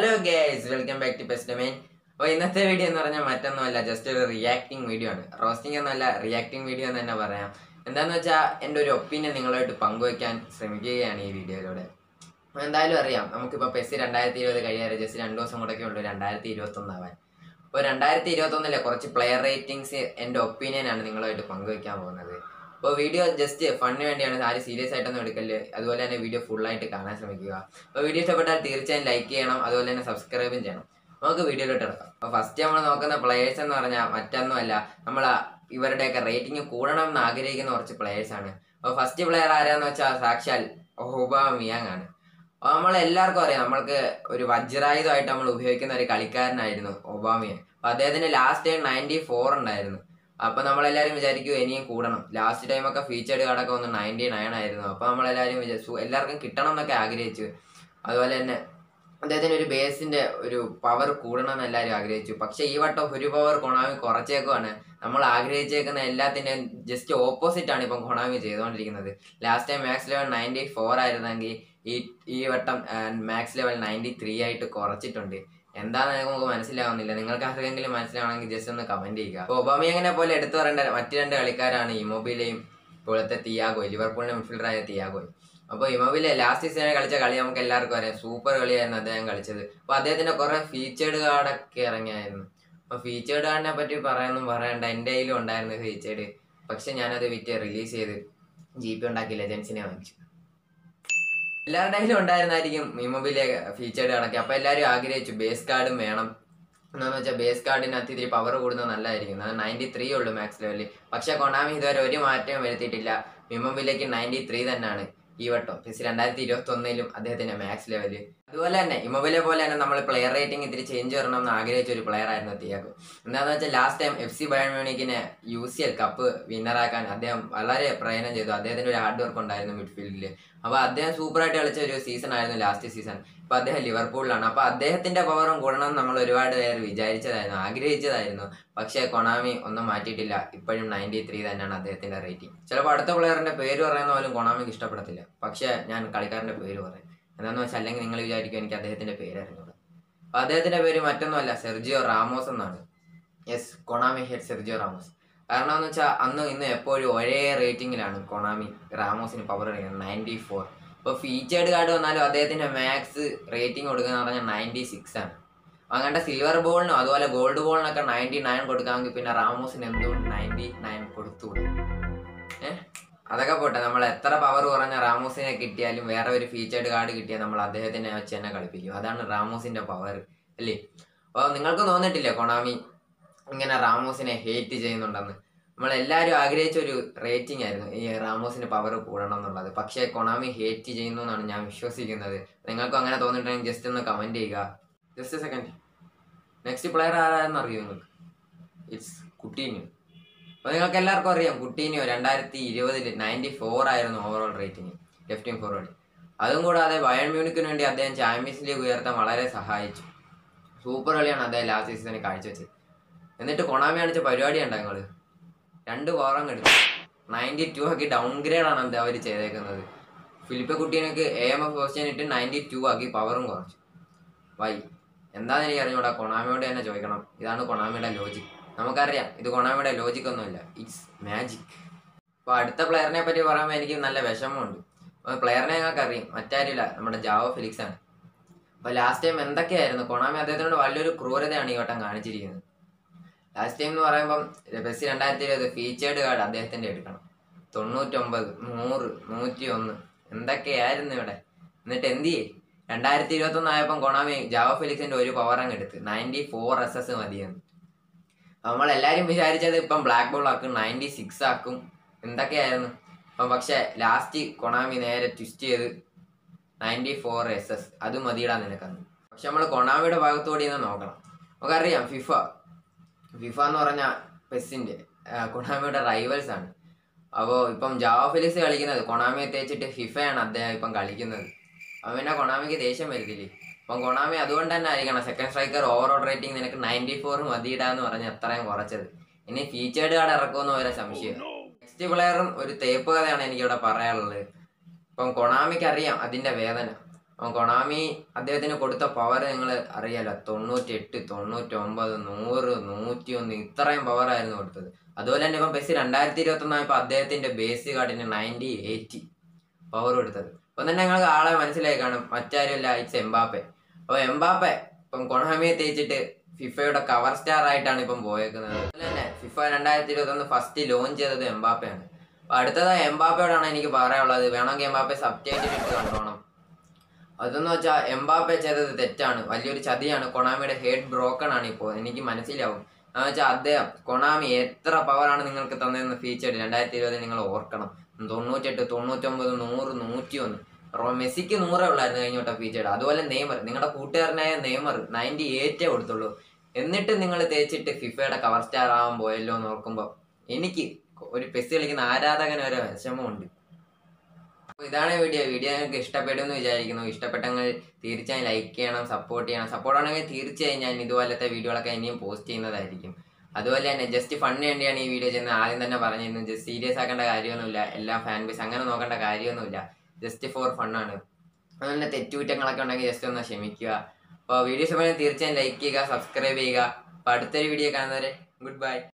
hello guys welcome back to PES main അപ്പോൾ ഇന്നത്തെ video എന്ന് പറഞ്ഞാൽ മറ്റൊന്നുമല്ല ജസ്റ്റ് ഒരു റിയാക്ടിങ് വീഡിയോ ആണ് റോസ്റ്റിംഗ് ഒന്നുമല്ല റിയാക്ടിങ് വീഡിയോ എന്ന് തന്നെ പറയാം എന്താന്ന് വെച്ചാൽ എൻ്റെ ഒരു ഒപ്പീനിയൻ നിങ്ങളുമായിട്ട് പങ്കുവയ്ക്കാൻ ശ്രമിക്കുകയാണ് ഈ വീഡിയോയിലൂടെ അപ്പോൾ എന്തായാലും അറിയാം നമുക്കിപ്പോൾ പെസ് രണ്ടായിരത്തി ഇരുപത് കഴിയാറ് ജസ്റ്റ് രണ്ട് ദിവസം കൂടെയൊക്കെ ഉള്ളൂ രണ്ടായിരത്തി ഇരുപത്തൊന്നാവാൻ അപ്പോൾ രണ്ടായിരത്തി ഇരുപത്തൊന്നിലെ കുറച്ച് പ്ലെയർ റേറ്റിംഗ്സ് എൻ്റെ ഒപ്പീനിയനാണ് നിങ്ങളുമായിട്ട് പങ്കുവയ്ക്കാൻ പോകുന്നത് അപ്പോൾ വീഡിയോ ജസ്റ്റ് ഫണ്ണിന് വേണ്ടിയാണ് ആരും സീരിയസ് ആയിട്ടൊന്നും എടുക്കല് അതുപോലെ തന്നെ വീഡിയോ ഫുള്ളായിട്ട് കാണാൻ ശ്രമിക്കുക അപ്പോൾ വീഡിയോ ഇഷ്ടപ്പെട്ടാൽ തീർച്ചയായും ലൈക്ക് ചെയ്യണം അതുപോലെ തന്നെ സബ്സ്ക്രൈബും ചെയ്യണം നമുക്ക് വീഡിയോയിലോട്ട് എടുക്കാം അപ്പോൾ ഫസ്റ്റ് നമ്മൾ നോക്കുന്ന പ്ലെയേഴ്സ് എന്ന് പറഞ്ഞാൽ മറ്റൊന്നുമല്ല നമ്മൾ ഇവരുടെയൊക്കെ റേറ്റിംഗ് കൂടണം എന്ന് ആഗ്രഹിക്കുന്ന കുറച്ച് പ്ലെയേഴ്സ് ആണ് അപ്പോൾ ഫസ്റ്റ് പ്ലെയർ ആരാന്ന് വെച്ചാൽ സാക്ഷാൽ ഒബാമിയാങ് ആണ് അപ്പോൾ നമ്മൾ എല്ലാവർക്കും അറിയാം നമ്മൾക്ക് ഒരു വജ്രായുധമായിട്ട് നമ്മൾ ഉപയോഗിക്കുന്ന ഒരു കളിക്കാരനായിരുന്നു ഒബാമിയൻ അപ്പോൾ അദ്ദേഹത്തിന് ലാസ്റ്റ് ടൈം നയൻറ്റി ഫോർ ഉണ്ടായിരുന്നു അപ്പൊ നമ്മളെല്ലാരും വിചാരിക്കും ഇനിയും കൂടണം ലാസ്റ്റ് ടൈം ഒക്കെ ഫീച്ചേർഡ് കാർഡൊക്കെ ഒന്ന് നയൻറ്റി നയൻ ആയിരുന്നു അപ്പൊ നമ്മളെല്ലാരും വിചാരിച്ചു എല്ലാവർക്കും കിട്ടണം എന്നൊക്കെ ആഗ്രഹിച്ചു അതുപോലെ തന്നെ അദ്ദേഹത്തിന് ഒരു ബേസിന്റെ ഒരു പവർ കൂടണം എന്ന് എല്ലാവരും ആഗ്രഹിച്ചു പക്ഷെ ഈ വട്ടം ഒരു പവർ കൊണാമി കുറച്ചേക്കുവാണ് നമ്മൾ ആഗ്രഹിച്ചേക്കുന്ന എല്ലാത്തിന്റെയും ജസ്റ്റ് ഓപ്പോസിറ്റ് ആണ് ഇപ്പം കൊണാമി ചെയ്തുകൊണ്ടിരിക്കുന്നത് last time max level ninety four ആയിരുന്നെങ്കിൽ ഈ ഈ വട്ടം മാക്സ് ലെവൽ നയൻറ്റി ത്രീ ആയിട്ട് കുറച്ചിട്ടുണ്ട് എന്താണെന്ന് നമുക്ക് മനസ്സിലാവുന്നില്ല നിങ്ങൾക്ക് ആർക്കെങ്കിലും മനസ്സിലാവണമെങ്കിൽ ജസ്റ്റ് ഒന്ന് കമന്റ് ചെയ്യുക അപ്പോൾ ഒബാമിയങ്ങനെ പോലെ എടുത്തു പറയേണ്ട മറ്റു രണ്ട് കളിക്കാരാണ് ഇമോബിലെയും ഇപ്പോഴത്തെ തിയാഗോ ലിവർപൂളിന്റെ മിഡ്ഫീൽഡറായ തിയാഗോ അപ്പോൾ ഇമോബിലെ ലാസ്റ്റ് സീസണിൽ കളിച്ച കളി നമുക്ക് എല്ലാവർക്കും അറിയാം സൂപ്പർ കളിയായിരുന്നു അദ്ദേഹം കളിച്ചത് അപ്പോൾ അദ്ദേഹത്തിന്റെ കുറെ ഫീച്ചേർഡ് കാർഡൊക്കെ ഇറങ്ങിയായിരുന്നു അപ്പോൾ ഫീച്ചേർഡ് കാർഡിനെ പറ്റി പറയാനൊന്നും പറയണ്ട എൻ്റെ കയ്യിലും ഉണ്ടായിരുന്നു ഫീച്ചേർഡ് പക്ഷെ ഞാനത് വിറ്റ് റിലീസ് ചെയ്ത് ജി പി ഉണ്ടാക്കി ലെജൻസിനെ വാങ്ങിച്ചു എല്ലാവരുടെ കയ്യിലും ഉണ്ടായിരുന്നായിരിക്കും ഇമോബിലെ ഫീച്ചേർഡ് കണക്കെ അപ്പൊ എല്ലാവരും ആഗ്രഹിച്ചു ബേസ് കാർഡും വേണം എന്താന്ന് വെച്ചാൽ ബേസ് കാർഡിനകത്ത് ഇത്തിരി പവർ കൂടുന്നത് നല്ലതായിരിക്കും അത് നയൻറ്റി ത്രീ ഉള്ളൂ മാക്സ് ലെവലിൽ പക്ഷെ കൊണാമി ഇതുവരെ ഒരു മാറ്റവും വരുത്തിയിട്ടില്ല മിമോബിലേക്ക് നയൻറ്റി ത്രീ തന്നെയാണ് ഈ വട്ടം ഫിസ് രണ്ടായിരത്തി ഇരുപത്തി ഒന്നിലും അദ്ദേഹത്തിന്റെ മാക്സ് ലെവല് അതുപോലെ തന്നെ ഇമോബിലെ പോലെ തന്നെ നമ്മൾ പ്ലെയർ റേറ്റിംഗ് ഇത്തിരി ചേഞ്ച് വരണം എന്ന് ആഗ്രഹിച്ച ഒരു പ്ലെയർ ആയിരുന്നു തിയാഗോ എന്താണെന്ന് വെച്ചാൽ last time F C Bayern മ്യൂണിക്കിനെ യു സി എൽ കപ്പ് വിന്നറാക്കാൻ അദ്ദേഹം വളരെ പ്രയത്നം ചെയ്തു അദ്ദേഹത്തിന്റെ ഒരു ഹാർഡ് വർക്ക് ഉണ്ടായിരുന്നു മിഡ്ഫീൽഡിൽ അപ്പൊ അദ്ദേഹം സൂപ്പറായിട്ട് കളിച്ച ഒരു സീസൺ ആയിരുന്നു ലാസ്റ്റ് സീസൺ ഇപ്പൊ അദ്ദേഹം ലിവർപൂളിലാണ് അപ്പൊ അദ്ദേഹത്തിന്റെ പവറും കൂടണം നമ്മൾ ഒരുപാട് പേര് വിചാരിച്ചതായിരുന്നു ആഗ്രഹിച്ചതായിരുന്നു പക്ഷേ കൊണാമി ഒന്നും മാറ്റിയിട്ടില്ല ഇപ്പോഴും നയൻറ്റി ത്രീ തന്നെയാണ് അദ്ദേഹത്തിന്റെ റേറ്റിംഗ് ചിലപ്പോൾ അടുത്ത പ്ലെയറിന്റെ പേര് പറയുന്ന പോലും കൊണാമിക്ക് ഇഷ്ടപ്പെടത്തില്ല പക്ഷേ ഞാൻ കളിക്കാരന്റെ പേര് പറയും എന്താന്ന് വെച്ചാൽ അല്ലെങ്കിൽ നിങ്ങൾ വിചാരിക്കും എനിക്ക് അദ്ദേഹത്തിന്റെ പേര് അറിഞ്ഞൂടാ അപ്പൊ അദ്ദേഹത്തിന്റെ പേര് മറ്റൊന്നുമല്ല സെർജിയോ റാമോസ് എന്നാണ് yes Konami head Sergio Ramos കാരണം എന്ന് വെച്ചാൽ അന്ന് ഇന്ന് എപ്പോഴും ഒരേ റേറ്റിംഗിലാണ് കൊണാമി റാമോസിന് പവർ കളിക്കുന്നത് നയൻറ്റി ഫോർ ഇപ്പോൾ ഫീച്ചേർഡ് കാർഡ് വന്നാലും അദ്ദേഹത്തിന്റെ മാക്സ് റേറ്റിംഗ് കൊടുക്കുക എന്ന് പറഞ്ഞാൽ നയൻറ്റി സിക്സ് ആണ് അങ്ങനത്തെ സിൽവർ ബോളിനും അതുപോലെ ഗോൾഡ് ബോളിനൊക്കെ നയൻറ്റി നയൻ കൊടുക്കാമെങ്കിൽ പിന്നെ റാമോസിന് എന്തുകൊണ്ട് നയൻറ്റി നയൻ കൊടുത്തുകൂടെ ഏഹ് അതൊക്കെ പോട്ടെ നമ്മൾ എത്ര പവർ കുറഞ്ഞ റാമോസിനെ കിട്ടിയാലും വേറെ ഒരു ഫീച്ചേർഡ് കാർഡ് കിട്ടിയാൽ നമ്മൾ അദ്ദേഹത്തിനെ വെച്ച് തന്നെ കളിപ്പിക്കും അതാണ് റാമോസിന്റെ പവർ അല്ലേ അപ്പോൾ നിങ്ങൾക്ക് തോന്നിട്ടില്ലേ കൊണാമി ഇങ്ങനെ റാമോസിനെ ഹേറ്റ് ചെയ്യുന്നുണ്ടെന്ന് നമ്മൾ എല്ലാവരും ആഗ്രഹിച്ച ഒരു റേറ്റിംഗ് ആയിരുന്നു ഈ റാമോസിന് പവർ കൂടണം എന്നുള്ളത് പക്ഷേ കൊണാമി ഹേറ്റ് ചെയ്യുന്നു എന്നാണ് ഞാൻ വിശ്വസിക്കുന്നത് നിങ്ങൾക്കും അങ്ങനെ തോന്നിയിട്ടുണ്ടെങ്കിൽ ജസ്റ്റ് ഒന്ന് കമന്റ് ചെയ്യുക ജസ്റ്റ് സെക്കൻഡ് നെക്സ്റ്റ് പ്ലെയർ ആരാണെന്ന് അറിയോ നിങ്ങൾക്ക് ഇറ്റ്സ് കുട്ടീന്യു അപ്പോൾ നിങ്ങൾക്ക് എല്ലാവർക്കും അറിയാം കുട്ടീനിയോ രണ്ടായിരത്തി ഇരുപതിൽ നയൻറ്റി ഫോർ ആയിരുന്നു ഓവറോൾ റേറ്റിംഗ് ലെഫ്റ്റിംഗ് ഫോർവേഡ് അതും കൂടാതെ ബയൺ മ്യൂണിക്കിന് വേണ്ടി അദ്ദേഹം ചാമ്പ്യൻസ് ലീഗ് ഉയർത്താൻ വളരെ സഹായിച്ചു സൂപ്പർ കളിയാണ് അദ്ദേഹം ലാസ്റ്റ് സീസണിൽ കാഴ്ചവെച്ചത് എന്നിട്ട് കൊണാമി കാണിച്ച പരിപാടി ഉണ്ടോ നിങ്ങൾ രണ്ട് പവറും എടുത്തു നയൻറ്റി ടു ആക്കി ഡൗൺ ഗ്രേഡ് ആണ് എന്താ അവർ ചെയ്തേക്കുന്നത് ഫിലിപ്പ കുട്ടീനൊക്കെ എ എം എഫ് ക്വസ്റ്റ്യൻ ഇട്ട് നയൻറ്റി ടു ആക്കി പവറും കുറച്ചു വൈ എന്താണെന്ന് എനിക്ക് അറിഞ്ഞൂടാ കൊണാമിയോട് തന്നെ ചോദിക്കണം ഇതാണ് കൊണാമിയുടെ ലോജിക് നമുക്കറിയാം ഇത് കൊണാമിയുടെ ലോജിക് ഒന്നുമില്ല ഇറ്റ്സ് മാജിക് അപ്പോൾ അടുത്ത പ്ലെയറിനെ പറ്റി പറയുമ്പോൾ എനിക്ക് നല്ല വിഷമമുണ്ട് അപ്പോൾ പ്ലെയറിനെ ഞങ്ങൾക്ക് അറിയാം മറ്റാരുമില്ല നമ്മുടെ ജാവോ ഫിലിക്സ് ആണ് അപ്പോൾ ലാസ്റ്റ് ടൈം എന്തൊക്കെയായിരുന്നു കൊണാമി അദ്ദേഹത്തിനോട് വലിയൊരു ക്രൂരതയാണ് ഈ വട്ടം കാണിച്ചിരിക്കുന്നത് ലാസ്റ്റ് ടൈം എന്ന് പറയുമ്പം ബസ് രണ്ടായിരത്തി ഇരുപത് ഫീച്ചേർഡ് കാർഡ് അദ്ദേഹത്തിന്റെ എടുക്കണം തൊണ്ണൂറ്റൊമ്പത് നൂറ് നൂറ്റി ഒന്ന് എന്തൊക്കെയായിരുന്നു ഇവിടെ എന്നിട്ട് എന്ത് ചെയ്യേ രണ്ടായിരത്തി ഇരുപത്തി ഒന്ന് ആയപ്പം കൊണാമി ജാവ ഫിലിക്സിന്റെ ഒരു പവർ അങ്ങ് എടുത്ത് നയൻറ്റി ഫോർ എസ് എസ് മതിയെന്ന് നമ്മൾ എല്ലാരും വിചാരിച്ചത് ഇപ്പം ബ്ലാക്ക് ബോൾ ആക്കും നയൻറ്റി സിക്സ് ആക്കും എന്തൊക്കെയായിരുന്നു അപ്പം പക്ഷെ ലാസ്റ്റ് കൊണാമി നേരെ ട്വിസ്റ്റ് ചെയ്ത് നയൻറ്റി ഫോർ എസ് എസ് അത് മതിയിടാൻ നിനക്കന്ന് പക്ഷെ നമ്മൾ കൊണാമിയുടെ ഭാഗത്തോടെ നിന്ന് നോക്കണം നമുക്കറിയാം ഫിഫ ഫിഫ എന്ന് പറഞ്ഞ പെസ്സിന്റെ കൊണാമിയുടെ റൈവൽസ് ആണ് അപ്പോൾ ഇപ്പം ജാവ ഫിലിക്സ് കളിക്കുന്നത് കൊണാമിയെ തേച്ചിട്ട് ഫിഫയാണ് അദ്ദേഹം ഇപ്പം കളിക്കുന്നത് അപ്പം പിന്നെ കൊണാമിക്ക് ദേഷ്യം വരുത്തില്ലേ അപ്പം കൊണാമി അതുകൊണ്ട് തന്നെ ആയിരിക്കണം സെക്കൻഡ് സ്ട്രൈക്കർ ഓവറോൾ റേറ്റിംഗ് നിനക്ക് നയൻറ്റി ഫോർ മതിയിടാന്ന് പറഞ്ഞ് അത്രയും കുറച്ചത് ഇനി ഫീച്ചേർഡ് കാർഡ് ഇറക്കുമെന്ന് വരെ സംശയം നെക്സ്റ്റ് പ്ലെയറും ഒരു തേപ്പ് കഥയാണ് എനിക്കിവിടെ പറയാനുള്ളത് ഇപ്പം കൊണാമിക്ക് അറിയാം അതിന്റെ വേദന അപ്പം കൊണാമി അദ്ദേഹത്തിന് കൊടുത്ത പവർ നിങ്ങൾ അറിയാലോ തൊണ്ണൂറ്റി എട്ട് തൊണ്ണൂറ്റി ഒമ്പത് നൂറ് നൂറ്റി ഒന്ന് ഇത്രയും പവർ ആയിരുന്നു കൊടുത്തത് അതുപോലെ തന്നെ ഇപ്പം പെസ് രണ്ടായിരത്തി ഇരുപത്തി ഒന്നായപ്പോൾ അദ്ദേഹത്തിന്റെ ബേസ് കാർഡിന് നയൻറ്റി എയ്റ്റി പവർ കൊടുത്തത് അപ്പം തന്നെ ഞങ്ങൾക്ക് ആളെ മനസ്സിലായി കാണും മറ്റാരുമില്ല ഇറ്റ്സ് എംബാപ്പെ അപ്പോൾ എംബാപ്പെ ഇപ്പം കൊണാമിയെ തേച്ചിട്ട് ഫിഫയുടെ കവർ സ്റ്റാർ ആയിട്ടാണ് ഇപ്പം പോയേക്കുന്നത് അതുപോലെ തന്നെ ഫിഫ രണ്ടായിരത്തി ഇരുപത്തി ഒന്ന് ഫസ്റ്റ് ലോഞ്ച് ചെയ്തത് എംബാപ്പയാണ് അപ്പൊ അടുത്തതായി എംബാപ്പയോടാണ് എനിക്ക് പറയാനുള്ളത് വേണമെങ്കിൽ എംബാപ്പെ സബ്റ്റൈറ്റിൽ ഇട്ട് കണ്ടോണം അതെന്ന് വെച്ചാൽ എംബാപ്പെ ചെയ്തത് തെറ്റാണ് വലിയൊരു ചതിയാണ് കൊണാമിയുടെ ഹെഡ് ബ്രോക്കൺ ആണ് ഇപ്പോൾ എനിക്ക് മനസ്സിലാവും എന്ന് വെച്ചാൽ അദ്ദേഹം കൊണാമി എത്ര പവറാണ് നിങ്ങൾക്ക് തന്നതെന്ന് ഫീച്ചർ രണ്ടായിരത്തി ഇരുപതിൽ നിങ്ങൾ ഓർക്കണം തൊണ്ണൂറ്റെട്ട് തൊണ്ണൂറ്റൊമ്പത് നൂറ് നൂറ്റി ഒന്ന് റോ- മെസ്സിക്ക് നൂറേ ഉള്ളായിരുന്നു കഴിഞ്ഞ വട്ടം ഫീച്ചർ അതുപോലെ നെയ്മർ നിങ്ങളുടെ കൂട്ടുകാരനായ നെയ്മർ നയൻറ്റി എയ്റ്റേ കൊടുത്തുള്ളൂ എന്നിട്ട് നിങ്ങൾ തേച്ചിട്ട് ഫിഫയുടെ കവർ സ്റ്റാർ ആവാൻ പോയല്ലോ എന്ന് ഓർക്കുമ്പോൾ എനിക്ക് ഒരു പെസ് കളിക്കുന്ന ആരാധകന് വരെ വിഷമമുണ്ട് അപ്പോൾ ഇതാണ് വീഡിയോ വീഡിയോ നിങ്ങൾക്ക് ഇഷ്ടപ്പെടുമെന്ന് വിചാരിക്കുന്നു ഇഷ്ടപ്പെട്ടെങ്കിൽ തീർച്ചയായും ലൈക്ക് ചെയ്യണം സപ്പോർട്ട് ചെയ്യണം സപ്പോർട്ട് ആണെങ്കിൽ തീർച്ചയായും ഞാൻ ഇതുപോലത്തെ വീഡിയോകളൊക്കെ ഇനിയും പോസ്റ്റ് ചെയ്യുന്നതായിരിക്കും അതുപോലെ തന്നെ ജസ്റ്റ് ഫണ്ണിന് വേണ്ടിയാണ് ഈ വീഡിയോ ചെയ്യുന്നത് ആദ്യം തന്നെ പറഞ്ഞിരുന്നു ജസ്റ്റ് സീരിയസ് ആക്കേണ്ട കാര്യമൊന്നുമില്ല എല്ലാ ഫാൻ ബേസ് അങ്ങനെ നോക്കേണ്ട കാര്യമൊന്നുമില്ല ജസ്റ്റ് ഫോർ ഫണ്ണാണ് അതുപോലെ തെറ്റുകുറ്റങ്ങളൊക്കെ ഉണ്ടെങ്കിൽ ജസ്റ്റ് ഒന്ന് ക്ഷമിക്കുക അപ്പോൾ വീഡിയോ ഇഷ്ടപ്പെടുന്നത് തീർച്ചയായും ലൈക്ക് ചെയ്യുക സബ്സ്ക്രൈബ് ചെയ്യുക അപ്പോൾ അടുത്തൊരു വീഡിയോ കാണുന്നവരെ ഗുഡ് ബൈ